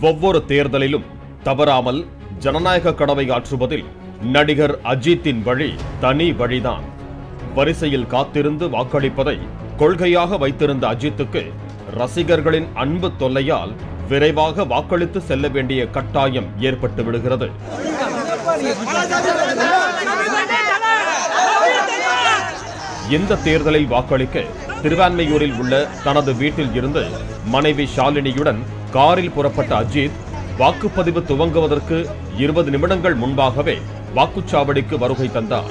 ஒவ்வொரு தேர்தலிலும் தவறாமல் ஜனநாயக கடமை ஆற்றுவதில் நடிகர் அஜித்தின் வழி தனி வழிதான் வரிசையில் காத்திருந்து வாக்களிப்பதை கொள்கையாக வைத்திருந்த அஜித்துக்கு ரசிகர்களின் அன்பு தொல்லையால் விரைவாக வாக்களித்து செல்ல வேண்டிய கட்டாயம் ஏற்பட்டு விடுகிறது இந்த தேர்தலில் வாக்களிக்க திருவான்மையூரில் உள்ள தனது வீட்டில் இருந்து மனைவி ஷாலினியுடன் காரில் புறப்பட்ட அஜித் வாக்குப்பதிவு துவங்குவதற்கு இருபது நிமிடங்கள் முன்பாகவே வாக்குச்சாவடிக்கு வருகை தந்தார்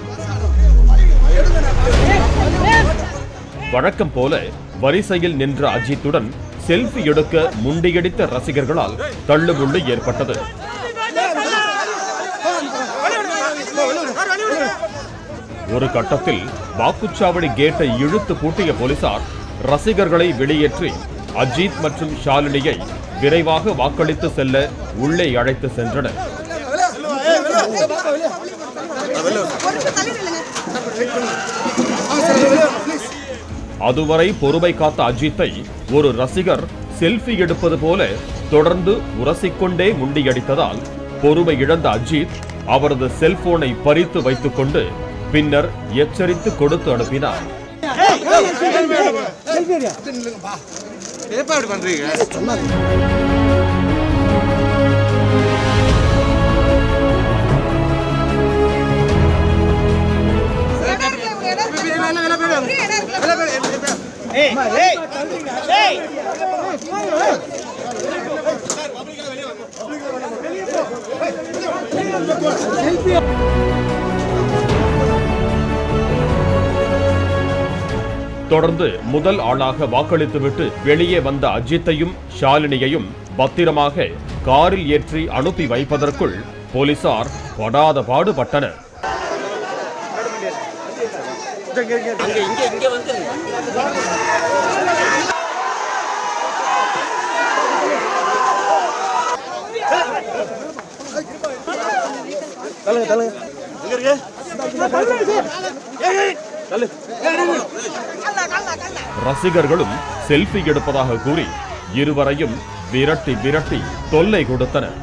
வழக்கம் போல வரிசையில் நின்ற அஜித்துடன் செல்ஃபி எடுக்க முண்டியடித்த ரசிகர்களால் தள்ளுமுள்ளு ஏற்பட்டது ஒரு கட்டத்தில் வாக்குச்சாவடி கேட்டை இழுத்து பூட்டிய போலீசார் ரசிகர்களை வெளியேற்றி அஜித் மற்றும் ஷாலினியை விரைவாக வாக்களித்து செல்ல உள்ளே அழைத்து சென்றனர் அதுவரை பொறுமை காத்த அஜித்தை ஒரு ரசிகர் செல்ஃபி எடுப்பது போல தொடர்ந்து உரசிக்கொண்டே முண்டியடித்ததால் பொறுமை இழந்த அஜித் அவரது செல்போனை பறித்து வைத்துக்கொண்டு பின்னர் எச்சரித்து கொடுத்து அனுப்பினார் ஏப்பா இப்படி பண்றீங்க தொடர்ந்து முதல் ஆளாக வாக்களித்துவிட்டு வெளியே வந்த அஜித்தையும் ஷாலினியையும் பத்திரமாக காரில் ஏற்றி அனுப்பி வைப்பதற்குள் போலீசார் படாத பாடுபட்டனர் ரசிகர்களும் செல்ஃபி எடுப்பதாக கூறி இருவரையும் விரட்டி விரட்டி தொல்லை கொடுத்தனர்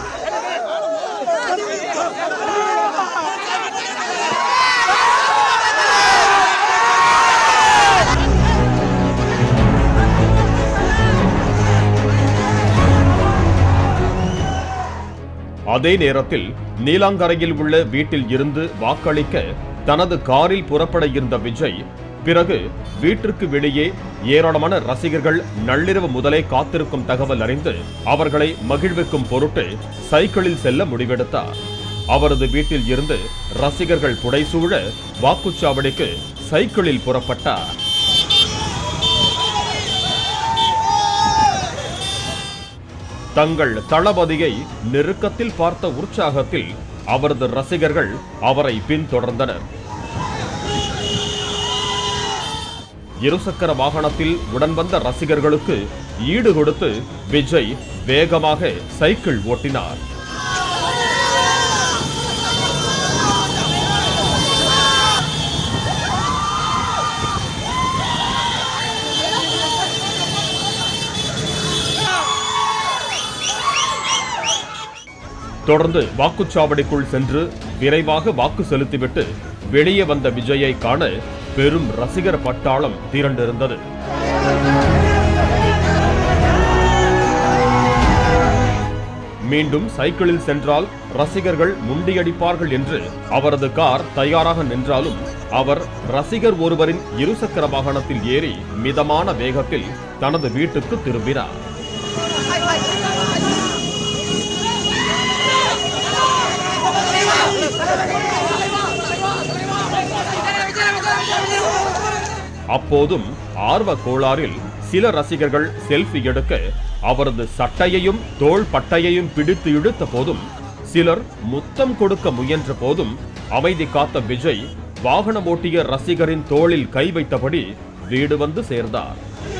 அதே நேரத்தில் நீலாங்கரையில் உள்ள வீட்டில் இருந்து வாக்களிக்க தனது காரில் புறப்பட இருந்த விஜய் பிறகு வீட்டிற்கு வெளியே ஏராளமான ரசிகர்கள் நள்ளிரவு முதலே காத்திருக்கும் தகவல் அறிந்து அவர்களை மகிழ்விக்கும் பொருட்டு சைக்கிளில் செல்ல முடிவெடுத்தார் அவரது வீட்டில் இருந்து ரசிகர்கள் புடைசூழ வாக்குச்சாவடிக்கு சைக்கிளில் புறப்பட்டார் தங்கள் தளபதியை நெருக்கத்தில் பார்த்த உற்சாகத்தில் அவரது ரசிகர்கள் அவரை பின்தொடர்ந்தனர் இருசக்கர வாகனத்தில் உடன் வந்த ரசிகர்களுக்கு ஈடு கொடுத்து விஜய் வேகமாக சைக்கிள் ஓட்டினார் தொடர்ந்து வாக்குச்சாவடிக்குள் சென்று விரைவாக வாக்கு செலுத்திவிட்டு வெளியே வந்த விஜயை காண பெரும் ரசிகர் பட்டாளம் திரண்டிருந்தது மீண்டும் சைக்கிளில் சென்றால் ரசிகர்கள் முண்டியடிப்பார்கள் என்று அவரது கார் தயாராக நின்றாலும் அவர் ரசிகர் ஒருவரின் இருசக்கர வாகனத்தில் ஏறி மிதமான வேகத்தில் தனது வீட்டுக்கு திரும்பினார் அப்போதும் ஆர்வ கோளாறில் சில ரசிகர்கள் செல்ஃபி எடுக்க அவரது சட்டையையும் தோள் பட்டையையும் பிடித்து இழுத்த போதும் சிலர் முத்தம் கொடுக்க முயன்ற போதும் அமைதி காத்த விஜய் வாகனம் ஓட்டிய ரசிகரின் தோளில் கை வைத்தபடி வீடு வந்து சேர்ந்தார்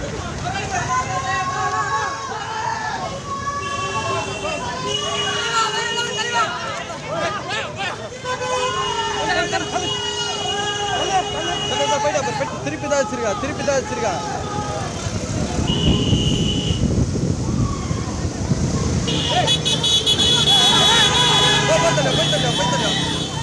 திருப்பி தான் வச்சிருக்கா திருப்பி தான் வச்சிருக்கா தள்ளு போய் தள்ளு போய் தள்ளு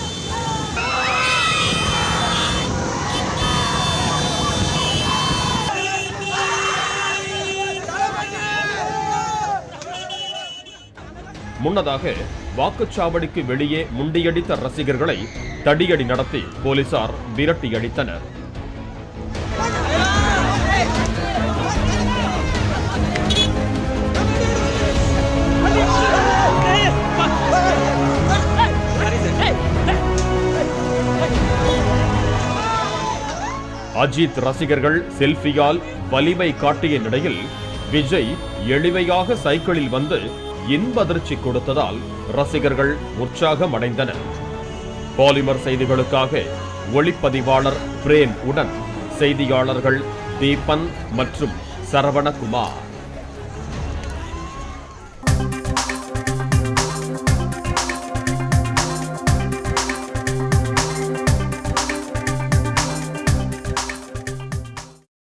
முன்னதாக வாக்குச்சாவடிக்கு வெளியே முண்டியடித்த ரசிகர்களை தடியடி நடத்தி போலீசார் விரட்டி அடித்தனர் அஜித் ரசிகர்கள் செல்ஃபியால் வலிமை காட்டிய நிலையில் விஜய் எளிமையாக சைக்கிளில் வந்து இன்ப அதிர்ச்சி கொடுத்ததால் ரசிகர்கள் உற்சாகம் அடைந்தனர் பாலிமர் செய்திகளுக்காக ஒளிப்பதிவாளர் பிரேம் உடன் செய்தியாளர்கள் தீபன் மற்றும் சரவணகுமார்